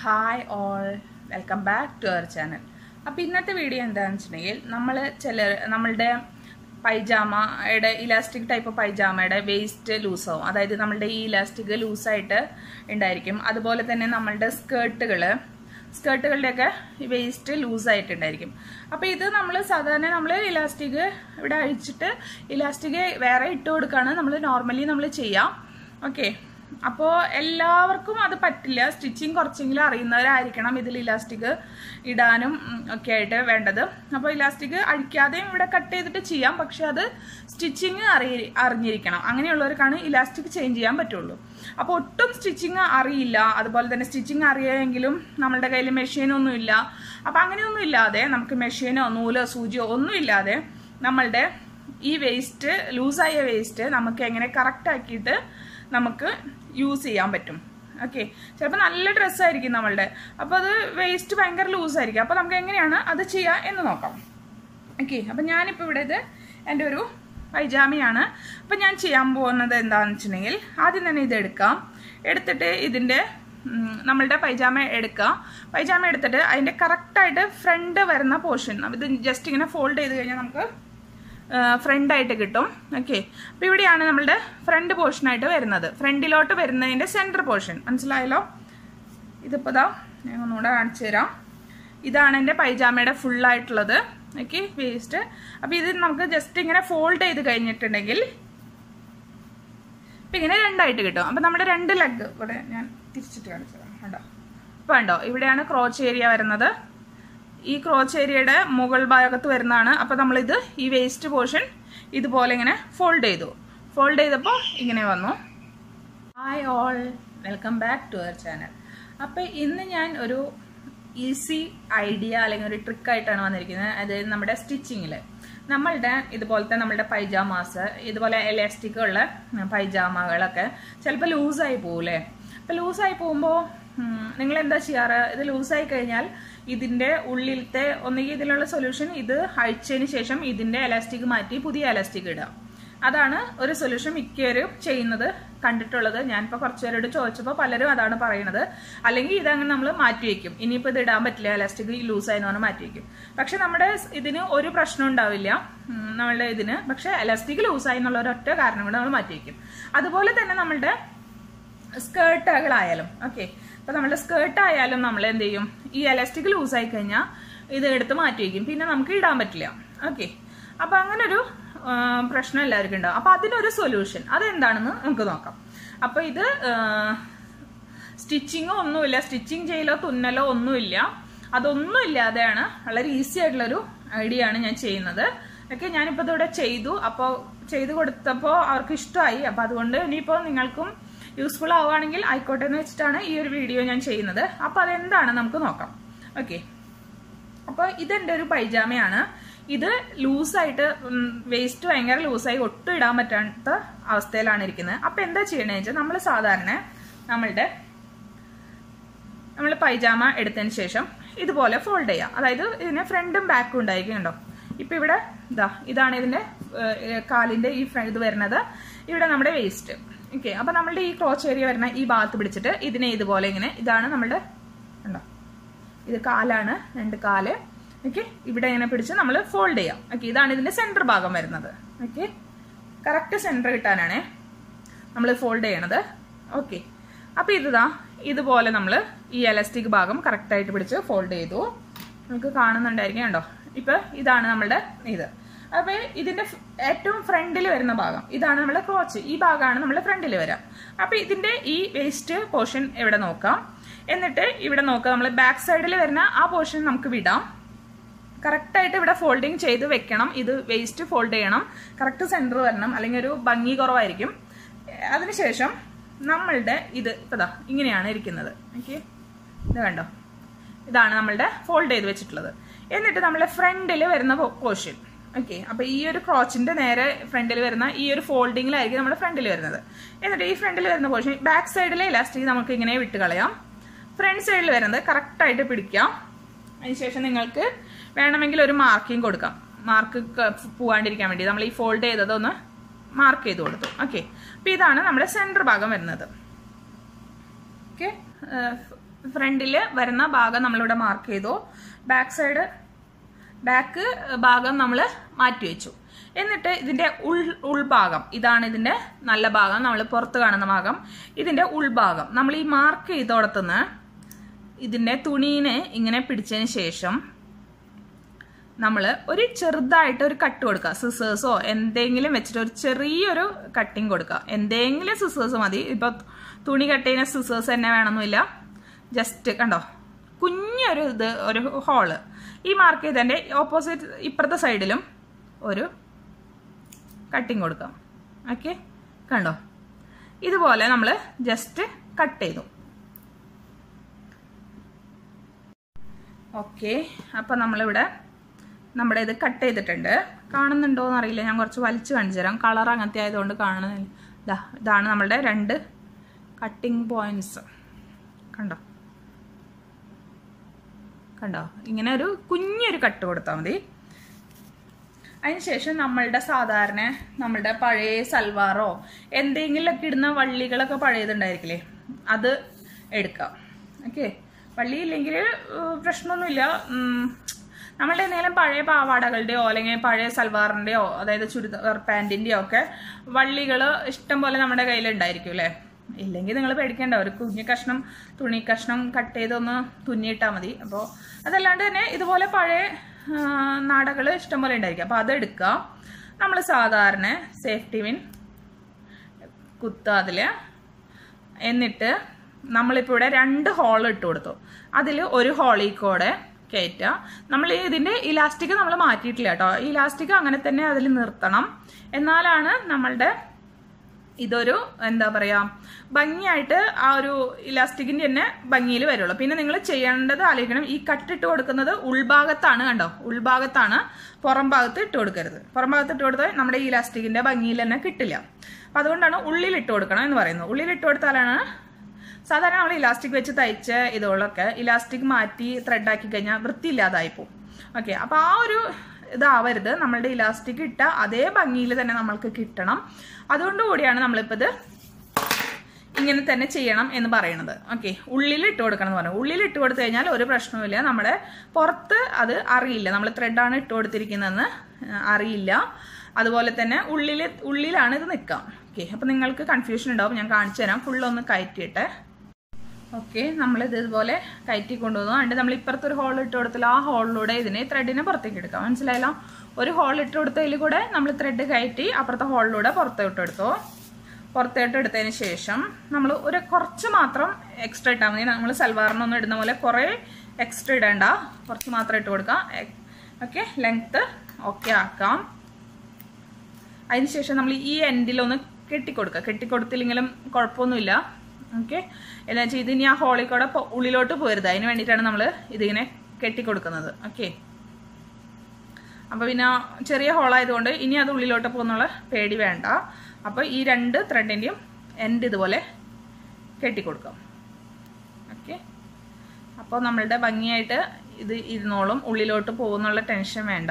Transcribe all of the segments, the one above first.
hi all welcome back to our channel അപ്പോൾ ഇന്നത്തെ video എന്താണെന്ന് വെച്ചിട്ടുണ്ടെങ്കിൽ നമ്മൾ ചില നമ്മളുടെ പൈജാമയുടെ ഇലാസ്റ്റിക് ടൈപ്പ് പൈജാമയുടെ വേസ്റ്റ് ലൂസാവും അതായത് നമ്മളുടെ ഈ ഇലാസ്റ്റിക് ലൂസായിട്ട് ഉണ്ടായിരിക്കും അതുപോലെ തന്നെ നമ്മളുടെ സ്കേർട്ടുകൾ സ്കേർട്ടുകളുടെയൊക്കെ വേസ്റ്റ് ലൂസായിട്ടുണ്ടായിരിക്കും അപ്പോൾ ഇത് നമ്മൾ സാധാരണ നമ്മൾ ഇലാസ്റ്റിക് ഇവിടെ അഴിച്ചിട്ട് ഇലാസ്റ്റിക് വേറെ ഇട്ട് കൊടുക്കുകയാണ് നമ്മൾ നോർമലി നമ്മൾ ചെയ്യാം ഓക്കെ അപ്പോൾ എല്ലാവർക്കും അത് പറ്റില്ല സ്റ്റിച്ചിങ് കുറച്ചെങ്കിലും അറിയുന്നവരായിരിക്കണം ഇതിൽ ഇലാസ്റ്റിക് ഇടാനും ഉം, ഒക്കെ ആയിട്ട് വേണ്ടത് അപ്പോൾ ഇലാസ്റ്റിക് അഴിക്കാതെയും ഇവിടെ കട്ട് ചെയ്തിട്ട് ചെയ്യാം പക്ഷെ അത് സ്റ്റിച്ചിങ് അറിയി അറിഞ്ഞിരിക്കണം അങ്ങനെയുള്ളവർക്കാണ് ഇലാസ്റ്റിക് ചേഞ്ച് ചെയ്യാൻ പറ്റുള്ളൂ അപ്പോൾ ഒട്ടും സ്റ്റിച്ചിങ് അറിയില്ല അതുപോലെ തന്നെ സ്റ്റിച്ചിങ് അറിയാമെങ്കിലും നമ്മളുടെ കയ്യിൽ മെഷീനൊന്നും ഇല്ല അപ്പോൾ അങ്ങനെയൊന്നും ഇല്ലാതെ നമുക്ക് മെഷീനോ നൂലോ സൂചിയോ ഒന്നും ഇല്ലാതെ നമ്മളുടെ ഈ വേസ്റ്റ് ലൂസായ വേസ്റ്റ് നമുക്ക് എങ്ങനെ കറക്റ്റ് ആക്കിയിട്ട് നമുക്ക് യൂസ് ചെയ്യാൻ പറ്റും ഓക്കെ ചിലപ്പോൾ നല്ല ഡ്രസ്സായിരിക്കും നമ്മളുടെ അപ്പോൾ അത് വേസ്റ്റ് ഭയങ്കര ലൂസായിരിക്കും അപ്പോൾ നമുക്ക് എങ്ങനെയാണ് അത് ചെയ്യുക എന്ന് നോക്കാം ഓക്കെ അപ്പം ഞാനിപ്പോൾ ഇവിടെ ഇത് എൻ്റെ ഒരു പൈജാമയാണ് അപ്പം ഞാൻ ചെയ്യാൻ പോകുന്നത് എന്താണെന്ന് വെച്ചിട്ടുണ്ടെങ്കിൽ ആദ്യം തന്നെ ഇത് എടുക്കാം എടുത്തിട്ട് ഇതിൻ്റെ ഉം, നമ്മളുടെ പൈജാമ എടുക്കുക പൈജാമ എടുത്തിട്ട് അതിൻ്റെ കറക്റ്റായിട്ട് ഫ്രണ്ട് വരുന്ന പോർഷൻ ഇത് ജസ്റ്റ് ഇങ്ങനെ ഫോൾഡ് ചെയ്ത് കഴിഞ്ഞാൽ നമുക്ക് ഫ്രണ്ട് ആയിട്ട് കിട്ടും ഓക്കെ അപ്പോൾ ഇവിടെയാണ് നമ്മളുടെ ഫ്രണ്ട് പോർഷനായിട്ട് വരുന്നത് ഫ്രണ്ടിലോട്ട് വരുന്നതിൻ്റെ സെൻറ്റർ പോർഷൻ മനസ്സിലായല്ലോ ഇതിപ്പോൾ ഇതാ ഞാൻ ഒന്നുകൂടെ കാണിച്ചു തരാം ഇതാണ് എൻ്റെ പൈജാമയുടെ ഫുള്ളായിട്ടുള്ളത് ഓക്കെ വേസ്റ്റ് അപ്പോൾ ഇത് നമുക്ക് ജസ്റ്റ് ഇങ്ങനെ ഫോൾഡ് ചെയ്ത് കഴിഞ്ഞിട്ടുണ്ടെങ്കിൽ ഇപ്പം ഇങ്ങനെ രണ്ടായിട്ട് കിട്ടും അപ്പം നമ്മുടെ രണ്ട് ലെഗ് ഇവിടെ ഞാൻ തിരിച്ചിട്ട് കാണിച്ചു തരാം കണ്ടോ ഇപ്പം കണ്ടോ ഇവിടെയാണ് ക്രോച്ച് ഏരിയ വരുന്നത് ഈ ക്രോച്ച് ഏരിയയുടെ മുകൾ ഭാഗത്ത് വരുന്നതാണ് അപ്പോൾ നമ്മളിത് ഈ വേസ്റ്റ് പോർഷൻ ഇതുപോലെ ഇങ്ങനെ ഫോൾഡ് ചെയ്തു ഫോൾഡ് ചെയ്തപ്പോൾ ഇങ്ങനെ വന്നു hi all welcome back to our channel അപ്പോൾ ഇന്ന് ഞാൻ ഒരു ഈസി ഐഡിയ അല്ലെങ്കിൽ ഒരു ട്രിക്ക് ആയിട്ടാണ് വന്നിരിക്കുന്നത് അതായത് നമ്മുടെ സ്റ്റിച്ചിങ്ങിൽ നമ്മളുടെ ഇതുപോലത്തെ നമ്മളുടെ പൈജാമാസ് ഇതുപോലെ എലാസ്റ്റിക്കുള്ള പൈജാമകളൊക്കെ ചിലപ്പോൾ ലൂസായി പോകൂലേ അപ്പോൾ ലൂസായി പോകുമ്പോൾ നിങ്ങൾ എന്താ ചെയ്യാറ് ഇത് ലൂസായി കഴിഞ്ഞാൽ ഇതിന്റെ ഉള്ളിലത്തെ ഒന്നുകിൽ ഇതിലുള്ള സൊല്യൂഷൻ ഇത് അഴിച്ചതിന് ശേഷം ഇതിന്റെ എലാസ്റ്റിക് മാറ്റി പുതിയ എലാസ്റ്റിക് ഇടുക അതാണ് ഒരു സൊല്യൂഷൻ മിക്കവരും ചെയ്യുന്നത് കണ്ടിട്ടുള്ളത് ഞാനിപ്പോൾ കുറച്ച് പേരോട് ചോദിച്ചപ്പോൾ പലരും അതാണ് പറയുന്നത് അല്ലെങ്കിൽ ഇതങ്ങനെ നമ്മൾ മാറ്റി വെക്കും ഇനിയിപ്പോൾ ഇത് ഇടാൻ പറ്റില്ല എലാസ്റ്റിക് ലൂസ് ആയെന്ന് പറഞ്ഞാൽ മാറ്റി വെക്കും പക്ഷെ നമ്മുടെ ഇതിന് ഒരു പ്രശ്നം ഉണ്ടാവില്ല ഉം, നമ്മളുടെ ഇതിന് പക്ഷെ എലാസ്റ്റിക് ലൂസായി എന്നുള്ള ഒരൊറ്റ കാരണം കൊണ്ട് നമ്മൾ മാറ്റി വെക്കും അതുപോലെ തന്നെ നമ്മളുടെ സ്കേർട്ടുകളായാലും ഓക്കെ ഇപ്പൊ നമ്മുടെ സ്കേർട്ട് ആയാലും നമ്മൾ എന്ത് ചെയ്യും ഈ എലാസ്റ്റിക് ലൂസ് ആയി കഴിഞ്ഞാൽ ഇത് എടുത്ത് മാറ്റി വയ്ക്കും പിന്നെ നമുക്ക് ഇടാൻ പറ്റില്ല ഓക്കെ അപ്പൊ അങ്ങനെ ഒരു ആ, പ്രശ്നം എല്ലാവർക്കും ഉണ്ടാവും അപ്പൊ അതിനൊരു സൊല്യൂഷൻ അതെന്താണെന്ന് നമുക്ക് നോക്കാം അപ്പൊ ഇത് സ്റ്റിച്ചിങ്ങോ ഒന്നുമില്ല സ്റ്റിച്ചിങ് ചെയ്യലോ തുന്നലോ ഒന്നുമില്ല അതൊന്നും ഇല്ലാതെയാണ് വളരെ ഈസി ആയിട്ടുള്ളൊരു ഐഡിയ ആണ് ഞാൻ ചെയ്യുന്നത് ഓക്കെ ഞാനിപ്പോൾ ഇതിവിടെ ചെയ്തു അപ്പോൾ ചെയ്തു കൊടുത്തപ്പോൾ അവർക്ക് ഇഷ്ടമായി അപ്പോൾ അതുകൊണ്ട് ഇനിയിപ്പോൾ നിങ്ങൾക്കും യൂസ്ഫുൾ ആവുകയാണെങ്കിൽ ആയിക്കോട്ടെ എന്ന് വെച്ചിട്ടാണ് ഈ ഒരു വീഡിയോ ഞാൻ ചെയ്യുന്നത് അപ്പോൾ അതെന്താണ് നമുക്ക് നോക്കാം ഓക്കെ അപ്പോൾ ഇതെൻ്റെ ഒരു പൈജാമയാണ് ഇത് ലൂസായിട്ട് വേസ്റ്റ് ഭയങ്കര ലൂസായി ഒട്ടും ഇടാൻ പറ്റാത്ത അവസ്ഥയിലാണ് ഇരിക്കുന്നത് അപ്പോൾ എന്താ ചെയ്യണമെന്ന് വെച്ചാൽ നമ്മൾ സാധാരണ നമ്മളുടെ നമ്മൾ പൈജാമ എടുത്തതിന് ശേഷം ഇതുപോലെ ഫോൾഡ് ചെയ്യാം അതായത് ഇതിന് ഫ്രണ്ടും ബാക്കും ഉണ്ടായിരിക്കും കണ്ടോ ഇപ്പം ഇവിടെ ഇതാ ഇതാണ് ഇതിൻ്റെ ഏഹ്, കാലിൻ്റെ ഈ ഫ്ര- ഇത് വരുന്നത് ഇവിടെ നമ്മുടെ വേസ്റ്റ് ഓക്കെ അപ്പം നമ്മളുടെ ഈ ക്രോച്ച് ഏരിയ വരുന്ന ഈ ഭാഗത്ത് പിടിച്ചിട്ട് ഇതിനെ ഇതുപോലെ ഇങ്ങനെ ഇതാണ് നമ്മുടെ കണ്ടോ ഇത് കാലാണ് രണ്ട് കാല് ഓക്കെ ഇവിടെ ഇങ്ങനെ പിടിച്ച് നമ്മൾ ഫോൾഡ് ചെയ്യാം ഓക്കെ ഇതാണ് ഇതിന്റെ സെന്റർ ഭാഗം വരുന്നത് ഓക്കെ കറക്റ്റ് സെന്റർ കിട്ടാനാണേ നമ്മൾ ഫോൾഡ് ചെയ്യണത് ഓക്കെ അപ്പൊ ഇതാ ഇതുപോലെ നമ്മൾ ഈ എലാസ്റ്റിക് ഭാഗം കറക്റ്റ് ആയിട്ട് പിടിച്ച് ഫോൾഡ് ചെയ്തു നമുക്ക് കാണുന്നുണ്ടായിരിക്കും കണ്ടോ ഇപ്പൊ ഇതാണ് നമ്മളുടെ ഇത് അപ്പൊ ഇതിന്റെ ഫ്- ഏറ്റവും ഫ്രണ്ടിൽ വരുന്ന ഭാഗം ഇതാണ് നമ്മുടെ ക്രോച്ച് ഈ ഭാഗമാണ് നമ്മുടെ ഫ്രണ്ടിൽ വരാം അപ്പൊ ഇതിന്റെ ഈ വേസ്റ്റ് പോർഷൻ ഇവിടെ നോക്കാം എന്നിട്ട് ഇവിടെ നോക്കാം നമ്മൾ ബാക്ക് സൈഡിൽ വരുന്ന ആ പോർഷൻ നമുക്ക് വിടാം കറക്റ്റ് ആയിട്ട് ഇവിടെ ഫോൾഡിങ് ചെയ്ത് വെക്കണം ഇത് വേസ്റ്റ് ഫോൾഡ് ചെയ്യണം കറക്റ്റ് സെന്റർ വരണം അല്ലെങ്കിൽ ഒരു ഭംഗി കുറവായിരിക്കും ഏഹ് അതിനുശേഷം നമ്മളുടെ ഇത് ഇപ്പതാ ഇങ്ങനെയാണ് ഇരിക്കുന്നത് ഓക്കെ ഇത് കണ്ടോ ഇതാണ് നമ്മളുടെ ഫോൾഡ് ചെയ്ത് വെച്ചിട്ടുള്ളത് എന്നിട്ട് നമ്മളെ ഫ്രണ്ടിൽ വരുന്ന പോർഷൻ ഓക്കെ അപ്പൊ ഈ ഒരു ക്രോച്ചിന്റെ നേരെ ഫ്രണ്ടിൽ വരുന്ന ഈ ഒരു ഫോൾഡിങ്ങിലായിരിക്കും നമ്മുടെ ഫ്രണ്ടിൽ വരുന്നത് എന്നിട്ട് ഈ ഫ്രണ്ടിൽ വരുന്ന പോർഷൻ ബാക്ക് സൈഡിലെ ഇലാസ്റ്റിക് നമുക്ക് ഇങ്ങനെ വിട്ട് കളയാം ഫ്രണ്ട് സൈഡിൽ വരുന്നത് കറക്റ്റ് ആയിട്ട് പിടിക്കാം അതിനുശേഷം നിങ്ങൾക്ക് വേണമെങ്കിൽ ഒരു മാർക്കിംഗ് കൊടുക്കാം മാർക്ക് പോവാണ്ടിരിക്കാൻ വേണ്ടി നമ്മൾ ഈ ഫോൾഡ് ചെയ്തതൊന്ന് മാർക്ക് ചെയ്ത് കൊടുത്തു ഓക്കെ അപ്പൊ ഇതാണ് നമ്മുടെ സെന്റർ ഭാഗം വരുന്നത് ഓക്കെ ഫ്രണ്ടിൽ വരുന്ന ഭാഗം നമ്മളിവിടെ മാർക്ക് ചെയ്തു ബാക്ക് സൈഡ് ബാക്ക് ഭാഗം നമ്മൾ മാറ്റി വെച്ചു എന്നിട്ട് ഇതിന്റെ ഉൾ ഉൾഭാഗം ഇതാണ് ഇതിന്റെ നല്ല ഭാഗം നമ്മൾ പുറത്ത് കാണുന്ന ഭാഗം ഇതിന്റെ ഉൾഭാഗം നമ്മൾ ഈ മാർക്ക് ചെയ്തോടത്തുനിന്ന് ഇതിന്റെ തുണീനെ ഇങ്ങനെ പിടിച്ചതിന് ശേഷം നമ്മൾ ഒരു ചെറുതായിട്ട് ഒരു കട്ട് കൊടുക്കുക സിസേഴ്സോ എന്തെങ്കിലും വെച്ചിട്ട് ഒരു ചെറിയൊരു കട്ടിങ് കൊടുക്കുക എന്തെങ്കിലും സിസേഴ്സ് മതി ഇപ്പൊ തുണി കട്ട് ചെയ്യുന്ന സിസേഴ്സ് തന്നെ വേണമെന്നില്ല ജസ്റ്റ് കണ്ടോ കുഞ്ഞൊരു ഇത് ഒരു ഹോള് ഈ മാർക്ക് ചെയ്തതിന്റെ ഓപ്പോസിറ്റ് ഇപ്പുറത്തെ സൈഡിലും ഒരു കട്ടിങ് കൊടുക്കാം ഓക്കെ കണ്ടോ ഇതുപോലെ നമ്മൾ ജസ്റ്റ് കട്ട് ചെയ്തു ഓക്കെ അപ്പം നമ്മളിവിടെ നമ്മുടെ ഇത് കട്ട് ചെയ്തിട്ടുണ്ട് കാണുന്നുണ്ടോ എന്നറിയില്ല ഞാൻ കുറച്ച് വലിച്ചു കാണിച്ചു തരാം കളർ അങ്ങനത്തെ ആയതുകൊണ്ട് കാണുന്നില്ല ഇതാ ഇതാണ് നമ്മളുടെ രണ്ട് കട്ടിങ് പോയിന്റ്സ് കണ്ടോ കണ്ടോ ഇങ്ങനെ ഒരു കുഞ്ഞൊരു കട്ട് കൊടുത്താൽ മതി അതിനുശേഷം നമ്മളുടെ സാധാരണ നമ്മളുടെ പഴയ സൽവാറോ എന്തെങ്കിലുമൊക്കെ ഇടുന്ന വള്ളികളൊക്കെ പഴയതുണ്ടായിരിക്കില്ലേ അത് എടുക്കാം ഓക്കെ വള്ളി ഇല്ലെങ്കിൽ പ്രശ്നമൊന്നുമില്ല ഉം, നമ്മളുടെ എന്തെങ്കിലും പഴയ പാവാടകളുടെയോ അല്ലെങ്കിൽ പഴയ സൽവാറിൻ്റെയോ അതായത് ചുരിദാർ പാൻറ്റിൻ്റെയോ ഒക്കെ വള്ളികൾ ഇഷ്ടം പോലെ നമ്മുടെ കയ്യിലുണ്ടായിരിക്കും അല്ലേ ഇല്ലെങ്കിൽ നിങ്ങൾ പേടിക്കേണ്ട ഒരു കുഞ്ഞു കഷ്ണം തുണി കഷ്ണം കട്ട് ചെയ്തൊന്ന് തുന്നിയിട്ടാൽ മതി അപ്പോൾ അതല്ലാണ്ട് തന്നെ ഇതുപോലെ പഴയ നാടകൾ ഇഷ്ടംപോലെ ഉണ്ടായിരിക്കും അപ്പോൾ അതെടുക്കുക നമ്മൾ സാധാരണ സേഫ്റ്റി വിൻ കുത്തുക അതിൽ എന്നിട്ട് നമ്മളിപ്പോൾ ഇവിടെ രണ്ട് ഹോൾ ഇട്ട് കൊടുത്തു അതിൽ ഒരു ഹോളിൽ കൂടെ കയറ്റുക നമ്മൾ ഇതിൻ്റെ ഇലാസ്റ്റിക് നമ്മൾ മാറ്റിയിട്ടില്ല കേട്ടോ ഇലാസ്റ്റിക് അങ്ങനെ തന്നെ അതിൽ നിർത്തണം എന്നാലാണ് നമ്മളുടെ ഇതൊരു എന്താ പറയാ ഭംഗിയായിട്ട് ആ ഒരു ഇലാസ്റ്റിക്കിന്റെ തന്നെ ഭംഗിയിൽ വരുള്ളൂ പിന്നെ നിങ്ങൾ ചെയ്യേണ്ടത് ആലോചിക്കണം ഈ കട്ടിട്ട് കൊടുക്കുന്നത് ഉൾഭാഗത്താണ് കണ്ടോ ഉൾഭാഗത്താണ് പുറം ഭാഗത്ത് ഇട്ട് കൊടുക്കരുത് പുറം ഭാഗത്ത് ഇട്ട് കൊടുത്താൽ നമ്മുടെ ഈ ഇലാസ്റ്റിക്കിന്റെ ഭംഗിയിൽ തന്നെ കിട്ടില്ല അപ്പൊ അതുകൊണ്ടാണ് ഉള്ളിൽ ഇട്ട് കൊടുക്കണം എന്ന് പറയുന്നത് ഉള്ളിൽ ഇട്ട് കൊടുത്താലാണ് സാധാരണ നമ്മൾ ഇലാസ്റ്റിക് വെച്ച് തയ്ച്ച ഇതുകളൊക്കെ ഇലാസ്റ്റിക് മാറ്റി ത്രെഡാക്കി കഴിഞ്ഞാൽ വൃത്തിയില്ലാതായി പോകും ഓക്കെ അപ്പോൾ ആ ഒരു ഇതാവരുത് നമ്മളുടെ ഇലാസ്റ്റിക് ഇട്ട അതേ ഭംഗിയിൽ തന്നെ നമ്മൾക്ക് കിട്ടണം അതുകൊണ്ട് കൂടിയാണ് നമ്മളിപ്പോൾ ഇത് ഇങ്ങനെ തന്നെ ചെയ്യണം എന്ന് പറയുന്നത് ഓക്കെ ഉള്ളിൽ ഇട്ട് കൊടുക്കണം എന്ന് പറഞ്ഞു ഉള്ളിൽ ഇട്ട് കൊടുത്തു കഴിഞ്ഞാൽ ഒരു പ്രശ്നവുമില്ല നമ്മുടെ പുറത്ത് അത് അറിയില്ല നമ്മൾ ത്രെഡാണ് ഇട്ട് കൊടുത്തിരിക്കുന്നതെന്ന് അറിയില്ല അതുപോലെ തന്നെ ഉള്ളിൽ ഉള്ളിലാണ് ഇത് നിൽക്കാം ഓക്കെ അപ്പം നിങ്ങൾക്ക് കൺഫ്യൂഷൻ ഉണ്ടാവും ഞാൻ കാണിച്ചു തരാം ഫുള്ളൊന്ന് കയറ്റിയിട്ടെ ഓക്കെ നമ്മൾ ഇതുപോലെ കയറ്റി കൊണ്ടുവന്നു അതുകൊണ്ട് നമ്മൾ ഇപ്പുറത്ത് ഒരു ഹോൾ ഇട്ട് കൊടുത്തില്ല ആ ഹോളിലൂടെ ഇതിനെ ത്രെഡിനെ പുറത്തേക്ക് എടുക്കാം മനസ്സിലായല്ലോ ഒരു ഹോൾ ഇട്ട് കൊടുത്തതിൽ കൂടെ നമ്മൾ ത്രെഡ് കയറ്റി അപ്പുറത്തെ ഹോളിലൂടെ പുറത്തോട്ട് എടുത്തു പുറത്തോട്ട് എടുത്തതിന് ശേഷം നമ്മൾ ഒരു കുറച്ച് മാത്രം എക്സ്ട്രാ ഇട്ടാൽ മതി നമ്മൾ സൽവാറിനൊന്നും ഇടുന്ന പോലെ കുറേ എക്സ്ട്രാ ഇടേണ്ട കുറച്ച് മാത്രം ഇട്ട് കൊടുക്കാം ഓക്കെ ലെങ്ത്ത് ഓക്കെ ആക്കാം അതിനുശേഷം നമ്മൾ ഈ എൻഡിലൊന്ന് കെട്ടിക്കൊടുക്കുക കെട്ടിക്കൊടുത്തില്ലെങ്കിലും കുഴപ്പമൊന്നുമില്ല ഓക്കെ എന്താ വെച്ചാൽ ഇതിനി ആ ഹോളിൽ കൂടെ പൊ- ഉള്ളിലോട്ട് പോരുത് അതിന് വേണ്ടിയിട്ടാണ് നമ്മൾ ഇതിങ്ങനെ കെട്ടിക്കൊടുക്കുന്നത് ഓക്കെ അപ്പോൾ പിന്നെ ചെറിയ ഹോളായതുകൊണ്ട് ഇനി അത് ഉള്ളിലോട്ട് പോകുന്നുള്ള പേടി വേണ്ട അപ്പോൾ ഈ രണ്ട് ത്രെഡിൻ്റെയും എൻഡ് ഇതുപോലെ കെട്ടിക്കൊടുക്കാം ഓക്കെ അപ്പോൾ നമ്മളുടെ ഭംഗിയായിട്ട് ഇത് ഇരുന്നോളും ഉള്ളിലോട്ട് പോകുന്നുള്ള ടെൻഷൻ വേണ്ട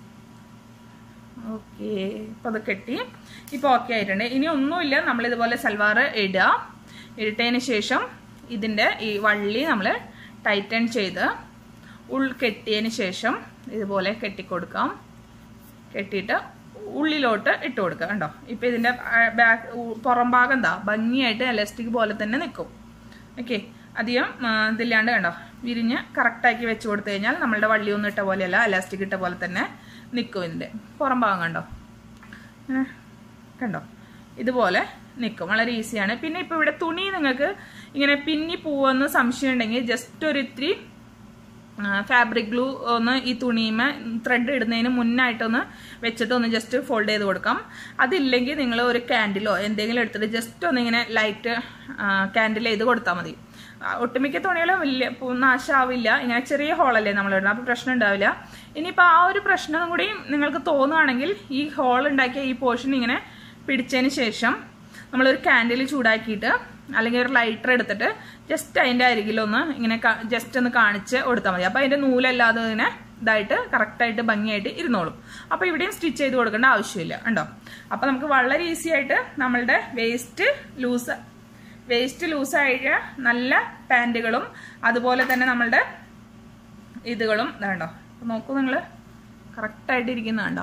ഓക്കെ ഇപ്പോൾ അത് കെട്ടി ഇപ്പോൾ ഓക്കെ ആയിട്ടുണ്ട് ഇനി ഒന്നുമില്ല നമ്മളിതുപോലെ സൽവാർ ഇടുക ഇട്ടതിന് ശേഷം ഇതിൻ്റെ ഈ വള്ളി നമ്മൾ ടൈറ്റൺ ചെയ്ത് ഉൾ കെട്ടിയതിന് ശേഷം ഇതുപോലെ കെട്ടിക്കൊടുക്കാം കെട്ടിയിട്ട് ഉള്ളിലോട്ട് ഇട്ട് കൊടുക്കുക കണ്ടോ ഇപ്പം ഇതിൻ്റെ ബാക്ക് പുറം ഭാഗം എന്താ ഭംഗിയായിട്ട് എലാസ്റ്റിക് പോലെ തന്നെ നിൽക്കും ഓക്കെ അധികം ആ, ഇതില്ലാണ്ട് കണ്ടോ വിരിഞ്ഞ് കറക്റ്റാക്കി വെച്ച് കൊടുത്തു കഴിഞ്ഞാൽ നമ്മളുടെ വള്ളി ഒന്നും ഇട്ട പോലെയല്ല എലാസ്റ്റിക് ഇട്ട പോലെ തന്നെ നിൽക്കും ഇതിൻ്റെ പുറം ഭാഗം കണ്ടോ ഏ, കണ്ടോ ഇതുപോലെ നിൽക്കും വളരെ ഈസിയാണ് പിന്നെ ഇപ്പോൾ ഇവിടെ തുണി നിങ്ങൾക്ക് ഇങ്ങനെ പിന്നി പോവെന്ന് സംശയം ഉണ്ടെങ്കിൽ ജസ്റ്റ് ഒരു ഇത്തിരി ഫാബ്രിക് ഗ്ലൂ ഒന്ന് ഈ തുണിയുമ ത്രെഡ് ഇടുന്നതിന് മുന്നായിട്ടൊന്ന് വെച്ചിട്ട് ഒന്ന് ജസ്റ്റ് ഫോൾഡ് ചെയ്ത് കൊടുക്കാം അതില്ലെങ്കിൽ നിങ്ങൾ ഒരു ക്യാൻഡിലോ എന്തെങ്കിലും എടുത്തിട്ട് ജസ്റ്റ് ഒന്ന് ഇങ്ങനെ ലൈറ്റ് ക്യാൻഡിൽ ചെയ്ത് കൊടുത്താൽ മതി ആ, ഒട്ടുമിക്ക തുണികളും വലിയ പു- നാശാവില്ല ഇങ്ങനെ ചെറിയ ഹോളല്ലേ നമ്മൾ ഇടുന്നത് അപ്പോൾ പ്രശ്നം ഉണ്ടാവില്ല ഇനിയിപ്പോൾ ആ ഒരു പ്രശ്നം കൂടി നിങ്ങൾക്ക് തോന്നുകയാണെങ്കിൽ ഈ ഹോൾ ഉണ്ടാക്കിയ ഈ പോർഷൻ ഇങ്ങനെ പിടിച്ചതിന് ശേഷം നമ്മളൊരു ക്യാൻഡിൽ ചൂടാക്കിയിട്ട് അല്ലെങ്കിൽ ഒരു ലൈറ്റർ എടുത്തിട്ട് ജസ്റ്റ് അതിൻ്റെ അരികിലൊന്ന് ഇങ്ങനെ ജസ്റ്റ് ഒന്ന് കാണിച്ച് കൊടുത്താൽ മതി അപ്പോൾ അതിൻ്റെ നൂലല്ലാതെ ഇങ്ങനെ ഇതായിട്ട് കറക്റ്റായിട്ട് ഭംഗിയായിട്ട് ഇരുന്നോളും അപ്പോൾ ഇവിടെയും സ്റ്റിച്ച് ചെയ്ത് കൊടുക്കേണ്ട ആവശ്യമില്ല ഉണ്ടോ അപ്പോൾ നമുക്ക് വളരെ ഈസി ആയിട്ട് നമ്മളുടെ വേസ്റ്റ് ലൂസ് വേസ്റ്റ് ലൂസായ നല്ല പാൻറ്റുകളും അതുപോലെ തന്നെ നമ്മളുടെ ഇതുകളും ഇതാണ്ടോ നോക്കൂ നിങ്ങൾ കറക്റ്റായിട്ട് ഇരിക്കുന്നതാണ്ടോ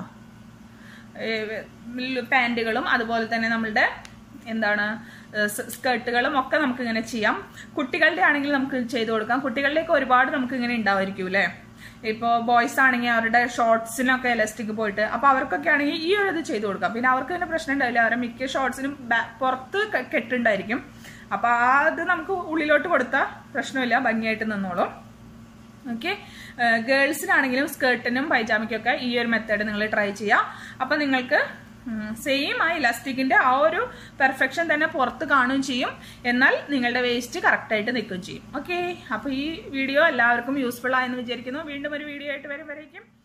പാൻറ്റുകളും അതുപോലെ തന്നെ നമ്മളുടെ എന്താണ് സ്കേർട്ടുകളും ഒക്കെ നമുക്ക് ഇങ്ങനെ ചെയ്യാം കുട്ടികളുടെ ആണെങ്കിൽ നമുക്ക് ചെയ്ത് കൊടുക്കാം കുട്ടികളുടെയൊക്കെ ഒരുപാട് നമുക്ക് ഇങ്ങനെ ഉണ്ടാവുമായിരിക്കും അല്ലേ ഇപ്പോൾ ബോയ്സ് ആണെങ്കിൽ അവരുടെ ഷോർട്സിനൊക്കെ എലസ്റ്റിക് പോയിട്ട് അപ്പോൾ അവർക്കൊക്കെ ആണെങ്കിൽ ഈ ഒരു ഇത് ചെയ്ത് കൊടുക്കാം പിന്നെ അവർക്ക് തന്നെ പ്രശ്നം ഉണ്ടാവില്ല അവരുടെ മിക്ക ഷോർട്സിനും പുറത്ത് ക- കെട്ടുണ്ടായിരിക്കും അപ്പോൾ ആ ഇത് നമുക്ക് ഉള്ളിലോട്ട് കൊടുത്താൽ പ്രശ്നമില്ല ഭംഗിയായിട്ട് നിന്നോളും ഓക്കെ ഗേൾസിനാണെങ്കിലും സ്കേർട്ടിനും പൈജാമയ്ക്കൊക്കെ ഈ ഒരു മെത്തേഡ് നിങ്ങൾ ട്രൈ ചെയ്യുക അപ്പം നിങ്ങൾക്ക് സെയിം ആ ഇലാസ്റ്റിക്കിന്റെ ആ ഒരു പെർഫെക്ഷൻ തന്നെ പുറത്ത് കാണുകയും ചെയ്യും എന്നാൽ നിങ്ങളുടെ വേസ്റ്റ് കറക്റ്റായിട്ട് നിൽക്കുകയും ചെയ്യും ഓക്കെ അപ്പോൾ ഈ വീഡിയോ എല്ലാവർക്കും യൂസ്ഫുൾ ആയെന്ന് വിചാരിക്കുന്നു വീണ്ടും ഒരു വീഡിയോ ആയിട്ട് വരും വരേക്കും